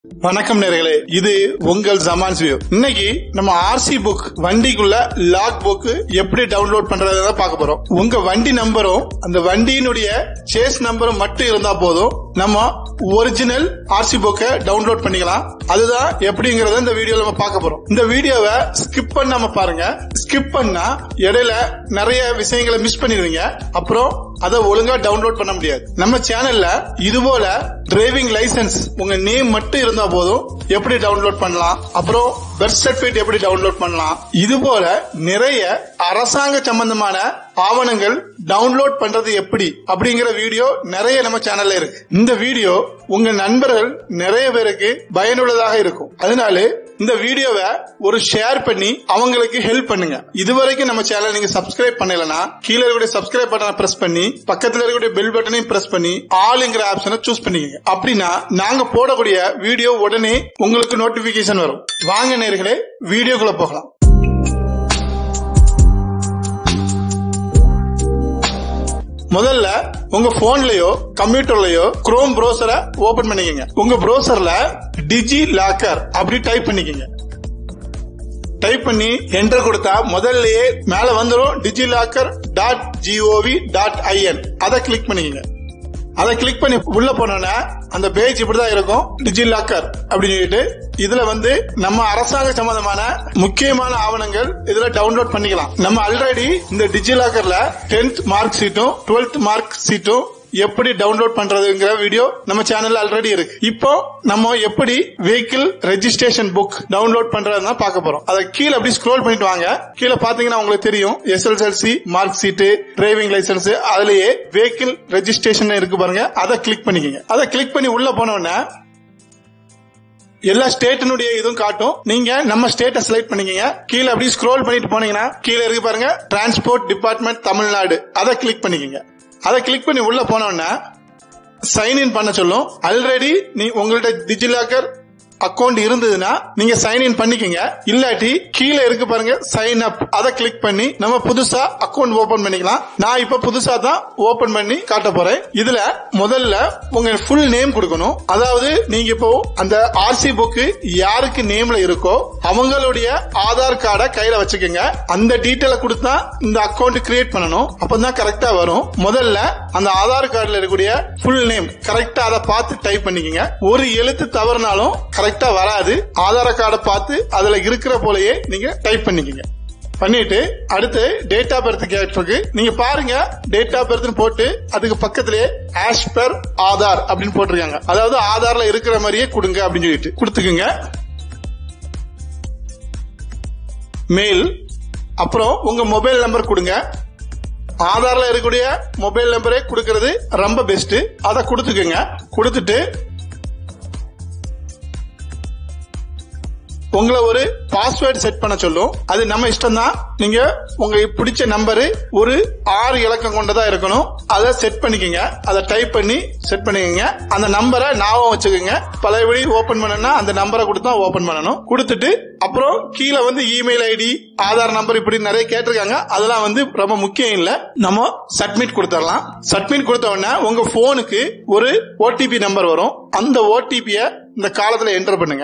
வணக்கம் நேர்களே இது உங்கள் ஜமான்ஸ் வியூ இன்னைக்கு நம்ம ஆர்சி புக் வண்டிக்குள்ள லாக் புக் எப்படி டவுன்லோட் பண்றதை பார்க்க போறோம் உங்க வண்டி நம்பரும் அந்த வண்டியினுடைய சேஸ் நம்பரும் மட்டும் இருந்தா போதும் நம்ம ஒரிஜினல் ஆர்சி புக்கை டவுன்லோட் பண்ணிக்கலாம் அதுதான் எப்படிங்கறத இந்த வீடியோல நம்ம பார்க்க போறோம் இந்த வீடியோவை ஸ்கிப் பண்ணாம பாருங்க ஸ்கிப் பண்ணா இடையில நிறைய விஷயங்களை மிஸ் பண்ணிடுவீங்க அப்புறம் அதை ஒழுங்கா டவுன்லோட் பண்ண முடியாது நம்ம சேனல்ல இது போல டிரைவிங் லைசென்ஸ் உங்க நேம் மட்டும் இருந்தா போதும் எப்படி டவுன்லோட் பண்ணலாம் அப்புறம் பர்த் சர்டிபிகேட் எப்படி டவுன்லோட் பண்ணலாம் இது போல நிறைய அரசாங்க சம்பந்தமான ஆவணங்கள் டவுன்லோட் பண்றது எப்படி அப்படிங்கிற வீடியோ நிறைய நம்ம சேனல்ல இருக்கு இந்த வீடியோ உங்க நண்பர்கள் நிறைய பேருக்கு பயனுள்ளதாக இருக்கும் அதனால இந்த வீடியோவை ஒரு ஷேர் பண்ணி அவங்களுக்கு ஹெல்ப் பண்ணுங்க இதுவரைக்கும் நம்ம சேனல் நீங்க சப்ஸ்கிரைப் பண்ணலனா கீழே இருக்கக்கூடிய சப்ஸ்கிரைப் பட்டனை பிரஸ் பண்ணி பக்கத்துல இருக்கக்கூடிய பெல் பட்டனையும் பிரஸ் பண்ணி ஆளுங்கிற ஆப்ஷனை சூஸ் பண்ணிக்கங்க அப்படின்னா நாங்க போடக்கூடிய வீடியோ உடனே உங்களுக்கு நோட்டிபிகேஷன் வரும் வாங்க நேர்களே வீடியோக்குள்ள போகலாம் முதல்ல உங்க போன்லயோ கம்ப்யூட்டர்லயோ குரோம் ப்ரௌசரை ஓபன் பண்ணிக்கங்க உங்க ப்ரௌசர்ல டிஜி லாக்கர் அப்படி டைப் பண்ணிக்கங்க டைப் பண்ணி என்டர் கொடுத்தா முதல்லயே மேல வந்துடும் DigiLocker dot GOV dot IN அதை கிளிக் பண்ணிக்கங்க அதை கிளிக் பண்ணி உள்ள போனோம்னா அந்த பேஜ் இப்படிதான் இருக்கும் டிஜி லாக்கர் அப்படின்னு சொல்லிட்டு இதுல வந்து நம்ம அரசாங்க சம்பந்தமான முக்கியமான ஆவணங்கள் இதுல டவுன்லோட் பண்ணிக்கலாம் நம்ம ஆல்ரெடி இந்த டிஜி லாக்கர்ல டென்த் மார்க் சீட்டும் டுவெல்த் மார்க் சீட்டும் எப்படி டவுன்லோட் பண்றதுங்கிற வீடியோ நம்ம சேனல்ல ஆல்ரெடி இருக்கு இப்போ நம்ம எப்படி வெஹிக்கிள் ரெஜிஸ்ட்ரேஷன் புக் டவுன்லோட் பண்றதுதான் பார்க்க போறோம் அதை கீழே அப்படி ஸ்க்ரோல் பண்ணிட்டு வாங்க கீழே பாத்தீங்கன்னா உங்களுக்கு தெரியும் SSLC mark sheet driving licence அதுலயே வெஹிக்கிள் ரெஜிஸ்ட்ரேஷன் இருக்கு பாருங்க அதை கிளிக் பண்ணிக்கங்க அதை கிளிக் பண்ணி உள்ள போனோம்னா எல்லா ஸ்டேட்டினுடைய இதுவும் காட்டும் நீங்க நம்ம ஸ்டேட்டை செலக்ட் பண்ணிக்கங்க கீழே அப்படி ஸ்க்ரோல் பண்ணிட்டு போனீங்கன்னா கீழே இருக்கு பாருங்க டிரான்ஸ்போர்ட் டிபார்ட்மெண்ட் தமிழ்நாடு அதை கிளிக் பண்ணிக்கங்க அதை கிளிக் பண்ணி உள்ள போனோம்னா சைன் இன் பண்ண சொல்லும் ஆல்ரெடி நீ உங்கள்ட்ட டிஜிலாக்கர் அக்கௌண்ட் இருந்ததுன்னா நீங்க சைன் இன் பண்ணிக்கங்க இல்லாட்டி கீழே இருக்கு பாருங்க சைன் அப் அதை கிளிக் பண்ணி நம்ம புதுசா அக்கௌண்ட் ஓபன் பண்ணிக்கலாம் நான் இப்ப புதுசா தான் ஓபன் பண்ணி காட்ட போறேன் இதுல முதல்ல உங்க ஃபுல் நேம் கொடுக்கணும் அதாவது நீங்க இப்போ அந்த ஆர்சி புக் யாருக்கு நேம்ல இருக்கோ அவங்களுடைய ஆதார் கார்டை கையில வச்சுக்கோங்க அந்த டீட்டெயில கொடுத்தா இந்த அக்கௌண்ட் கிரியேட் பண்ணணும் அப்பதான் கரெக்டா வரும் முதல்ல அந்த ஆதார் கார்டுல இருக்கக்கூடிய ஃபுல் நேம் கரெக்டா அதை பார்த்து டைப் பண்ணிக்கங்க ஒரு எழுத்து தவறுனாலும் கரெக்டா வராது ஆதார் கார்டை பார்த்து அதுல இருக்கிற போலயே நீங்க டைப் பண்ணிக்கங்க பண்ணிட்டு அடுத்து டேட் ஆஃப் பர்த் கேட்டிருக்கு நீங்க பாருங்க டேட் ஆஃப் பர்த் போட்டு அதுக்கு பக்கத்திலேயே ஆஸ் பர் ஆதார் அப்படின்னு போட்டிருக்காங்க அதாவது ஆதார்ல இருக்கிற மாதிரியே கொடுங்க அப்படின்னு சொல்லிட்டு கொடுத்துக்குங்க மெயில் அப்புறம் உங்க மொபைல் நம்பர் கொடுங்க ஆதார்ல இருக்கக்கூடிய மொபைல் நம்பரே கொடுக்கறது ரொம்ப பெஸ்ட் அதை கொடுத்துக்குங்க கொடுத்துட்டு உங்களை ஒரு பாஸ்வேர்டு செட் பண்ண சொல்லும் அது நம்ம இஷ்டம் தான் நீங்க உங்க பிடிச்ச நம்பரு ஒரு ஆறு இலக்கம் கொண்டதா இருக்கணும் அதை செட் பண்ணிக்கோங்க அதை டைப் பண்ணி செட் பண்ணிக்கோங்க அந்த நம்பரை ஞாபகம் வச்சுக்கோங்க பழையபடி ஓபன் பண்ணனா அந்த நம்பரை கொடுத்தா ஓபன் பண்ணணும் கொடுத்துட்டு அப்புறம் கீழே வந்து இமெயில் ஐடி ஆதார் நம்பர் இப்படி நிறைய கேட்டிருக்காங்க அதெல்லாம் வந்து ரொம்ப முக்கியம் இல்ல நம்ம சப்மிட் கொடுத்துடலாம் சப்மிட் கொடுத்த உடனே உங்க போனுக்கு ஒரு ஓடிபி நம்பர் வரும் அந்த ஓடிபிய இந்த காலத்துல என்டர் பண்ணுங்க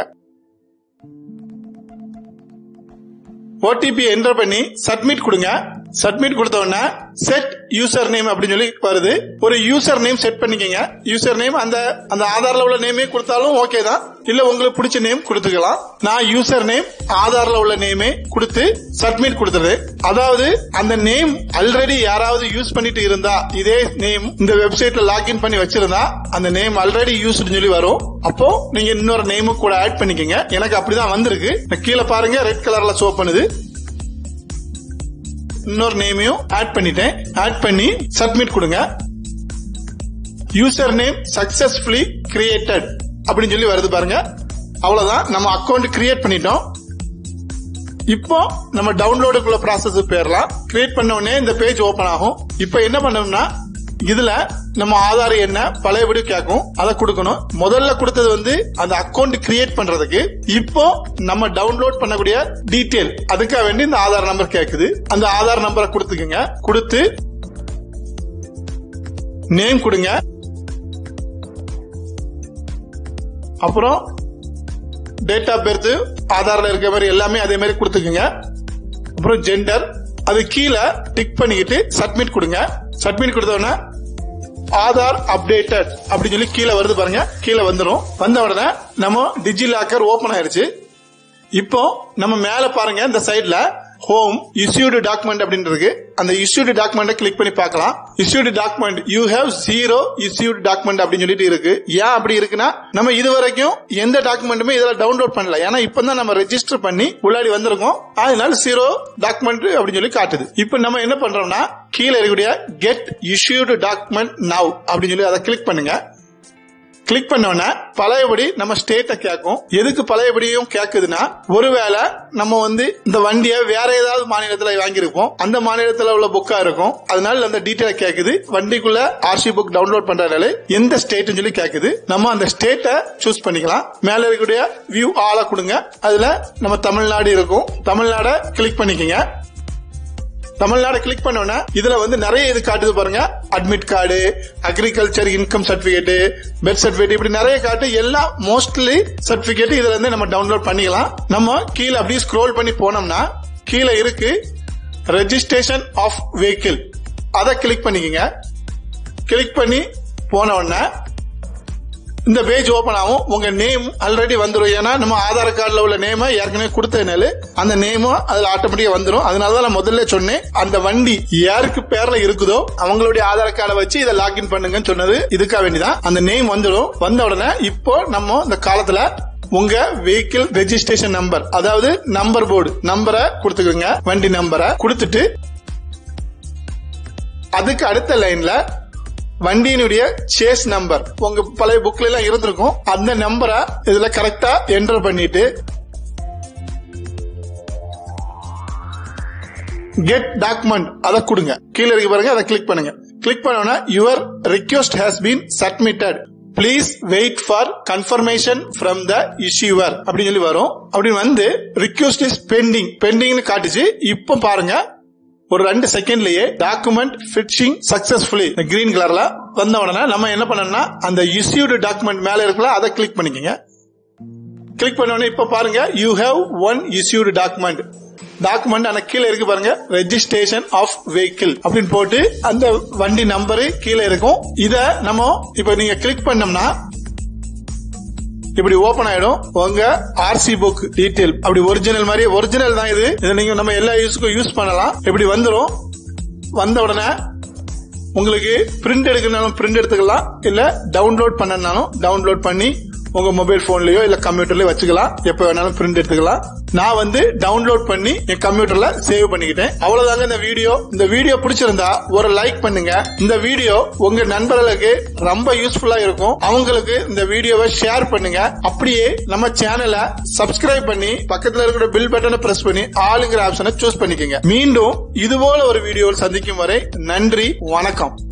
ஓடிபி என்டர் பண்ணி சப்மிட் கொடுங்க சப்மிட் கொடுத்த உடனே செட் யூசர் நேம் அப்படின்னு சொல்லி வருது ஒரு யூசர் நேம் செட் பண்ணிக்கங்க யூசர் நேம் அந்த அந்த ஆதார்ல உள்ள நேமே கொடுத்தாலும் ஓகே தான் இல்ல உங்களுக்கு பிடிச்ச நேம் கொடுத்துக்கலாம் நான் யூசர் நேம் ஆதார்ல உள்ள நேமே கொடுத்து சப்மிட் கொடுத்துரு அதாவது அந்த நேம் ஆல்ரெடி யாராவது யூஸ் பண்ணிட்டு இருந்தா இதே நேம் இந்த வெப்சைட்ல லாகின் பண்ணி வச்சிருந்தா அந்த நேம் ஆல்ரெடி யூஸ் சொல்லி வரும் அப்போ நீங்க இன்னொரு நேமும் கூட ஆட் பண்ணிக்கங்க எனக்கு அப்படிதான் வந்திருக்கு கீழே பாருங்க ரெட் கலர்ல ஷோ பண்ணுது இன்னொரு நேமையும் ஆட் பண்ணிட்டேன் ஆட் பண்ணி சப்மிட் கொடுங்க யூசர் நேம் சக்சஸ்ஃபுல்லி கிரியேட்டட் அப்படின்னு சொல்லி வருது பாருங்க அவ்வளவுதான் நம்ம அக்கௌண்ட் கிரியேட் பண்ணிட்டோம் இப்போ நம்ம டவுன்லோடுக்குள்ள ப்ராசஸ் போயிடலாம் கிரியேட் பண்ண உடனே இந்த பேஜ் ஓபன் ஆகும் இப்போ என்ன பண்ணணும்னா இதுல நம்ம ஆதார் என்ன பழையபடி கேட்கும் அதை கொடுக்கணும் முதல்ல கொடுத்தது வந்து அந்த அக்கௌண்ட் கிரியேட் பண்றதுக்கு இப்போ நம்ம டவுன்லோட் பண்ணக்கூடிய டீடைல் அதுக்காக வேண்டி இந்த ஆதார் நம்பர் கேக்குது அந்த ஆதார் நம்பரை கொடுத்துக்குங்க கொடுத்து நேம் கொடுங்க அப்புறம் டேட் ஆஃப் பர்த் ஆதார்ல இருக்க மாதிரி எல்லாமே அதே மாதிரி கொடுத்துக்குங்க அப்புறம் ஜெண்டர் அது கீழே டிக் பண்ணிக்கிட்டு சப்மிட் கொடுங்க சப்மிட் கொடுத்தோடனே ஆதார் அப்டேட்டட் அப்படின்னு சொல்லி கீழே வருது பாருங்க கீழே வந்துரும் வந்த உடனே நம்ம டிஜி லாக்கர் ஓபன் ஆயிருச்சு இப்போ நம்ம மேல பாருங்க இந்த சைடுல ஹோம் இஷ்யூடு டாக்குமெண்ட் அப்படின்னு இருக்கு அந்த இஷ்யூடு டாக்குமெண்ட் கிளிக் பண்ணி பார்க்கலாம் issued document you have zero issued document அப்படின்னு சொல்லிட்டு இருக்கு ஏன் அப்படி இருக்குன்னா நம்ம இது வரைக்கும் எந்த டாக்குமெண்ட்டுமே இதுல டவுன்லோட் பண்ணல ஏன்னா இப்பதான் நம்ம ரெஜிஸ்டர் பண்ணி உள்ளாடி வந்திருக்கோம் அதனால ஜீரோ டாக்குமெண்ட் அப்படின்னு சொல்லி காட்டுது இப்போ நம்ம என்ன பண்றோம்னா கீழே இருக்கக்கூடிய கெட் இஷ்யூடு டாக்குமெண்ட் நவ் அப்படின்னு சொல்லி அதை கிளிக் பண்ணுங்க கிளிக் பண்ணோன்னா பழையபடி நம்ம ஸ்டேட்டை கேட்கும் எதுக்கு பழையபடியும் கேக்குதுன்னா ஒருவேளை நம்ம வந்து இந்த வண்டியை வேற ஏதாவது மாநிலத்துல வாங்கியிருப்போம் அந்த மாநிலத்துல உள்ள புக்கா இருக்கும் அதனால அந்த டீட்டெயில் கேக்குது வண்டிக்குள்ள ஆர்சி புக் டவுன்லோட் பண்றதுனால எந்த ஸ்டேட் சொல்லி கேக்குது நம்ம அந்த ஸ்டேட்டை சூஸ் பண்ணிக்கலாம் மேல இருக்கக்கூடிய வியூ ஆள கொடுங்க அதுல நம்ம தமிழ்நாடு இருக்கும் தமிழ்நாட கிளிக் பண்ணிக்கங்க தமிழ்நாடு கிளிக் பண்ணோன்னா இதுல வந்து நிறைய இது காட்டுது பாருங்க admit card agriculture income certificate birth certificate இப்படி நிறைய காட்டு எல்லாம் மோஸ்ட்லி சர்டிபிகேட் இதுல இருந்து நம்ம டவுன்லோட் பண்ணிக்கலாம் நம்ம கீழே அப்படியே ஸ்க்ரோல் பண்ணி போனோம்னா கீழே இருக்கு ரெஜிஸ்ட்ரேஷன் ஆஃப் வெஹிக்கிள் அதை கிளிக் பண்ணிக்கங்க கிளிக் பண்ணி போன உடனே இந்த பேஜ் ஓபன் ஆகும் உங்க நேம் ஆல்ரெடி வந்துடும் ஏன்னா நம்ம ஆதார் கார்டுல உள்ள நேம ஏற்கனவே கொடுத்ததுனால அந்த நேமும் அதுல ஆட்டோமேட்டிக்கா வந்துடும் அதனாலதான் நான் முதல்ல சொன்னேன் அந்த வண்டி யாருக்கு பேர்ல இருக்குதோ அவங்களுடைய ஆதார் கார்டை வச்சு இதை லாகின் பண்ணுங்கன்னு சொன்னது இதுக்காக வேண்டிதான் அந்த நேம் வந்துடும் வந்த உடனே இப்போ நம்ம இந்த காலத்துல உங்க வெஹிக்கிள் ரெஜிஸ்ட்ரேஷன் நம்பர் அதாவது நம்பர் போர்டு நம்பரை கொடுத்துக்கோங்க வண்டி நம்பரை கொடுத்துட்டு அதுக்கு அடுத்த லைன்ல வண்டியினுடைய சேஸ் நம்பர் உங்க பழைய புக்ல எல்லாம் இருந்திருக்கும் அந்த நம்பரை இதுல கரெக்டா என்டர் பண்ணிட்டு கெட் டாக்குமெண்ட் அதை கொடுங்க கீழே இருக்கு பாருங்க அதை கிளிக் பண்ணுங்க கிளிக் பண்ணோம்னா your request has been submitted please wait for confirmation from the issuer அப்படின்னு சொல்லி வரும் அப்படின்னு வந்து ரிக்வெஸ்ட் இஸ் பெண்டிங் பெண்டிங்னு காட்டுச்சு இப்போ பாருங்க ஒரு ரெண்டு செகண்ட்லயே டாக்குமெண்ட் ஃபிட்சிங் சக்சஸ்ஃபுல்லி கிரீன் கலர்ல வந்த உடனே நம்ம என்ன பண்ணணும்னா அந்த இஷ்யூடு டாக்குமெண்ட் மேல இருக்குல்ல அதை கிளிக் பண்ணிக்கங்க கிளிக் பண்ண உடனே இப்ப பாருங்க you have one issued document document அந்த கீழே இருக்கு பாருங்க ரெஜிஸ்ட்ரேஷன் ஆஃப் வெஹிக்கிள் அப்படின்னு போட்டு அந்த வண்டி நம்பரு கீழே இருக்கும் இத நம்ம இப்ப நீங்க கிளிக் பண்ணோம்னா இப்படி ஓபன் ஆயிடும் உங்க ஆர்சி புக் டீடைல் அப்படி ஒரிஜினல் மாதிரி ஒரிஜினல் தான் இது இதை நீங்க நம்ம எல்லா யூஸ்க்கும் யூஸ் பண்ணலாம் இப்படி வந்துரும் வந்த உடனே உங்களுக்கு பிரிண்ட் எடுக்கணும்னாலும் பிரிண்ட் எடுத்துக்கலாம் இல்ல டவுன்லோட் பண்ணனாலும் டவுன்லோட் பண்ணி உங்க மொபைல் போன்லயோ இல்ல கம்ப்யூட்டர்லயோ வச்சுக்கலாம் எப்ப வேணாலும் பிரிண்ட் எடுத்துக்கலாம் நான் வந்து டவுன்லோட் பண்ணி என் கம்ப்யூட்டர்ல சேவ் பண்ணிக்கிட்டேன் அவ்வளவுதாங்க இந்த வீடியோ இந்த வீடியோ பிடிச்சிருந்தா ஒரு லைக் பண்ணுங்க இந்த வீடியோ உங்க நண்பர்களுக்கு ரொம்ப யூஸ்ஃபுல்லா இருக்கும் அவங்களுக்கு இந்த வீடியோவை ஷேர் பண்ணுங்க அப்படியே நம்ம சேனலை சப்ஸ்கிரைப் பண்ணி பக்கத்துல இருக்கிற பில் பட்டனை பிரஸ் பண்ணி ஆளுங்கிற ஆப்ஷனை சூஸ் பண்ணிக்கோங்க மீண்டும் இதுபோல ஒரு வீடியோவில் சந்திக்கும் வரை நன்றி வணக்கம்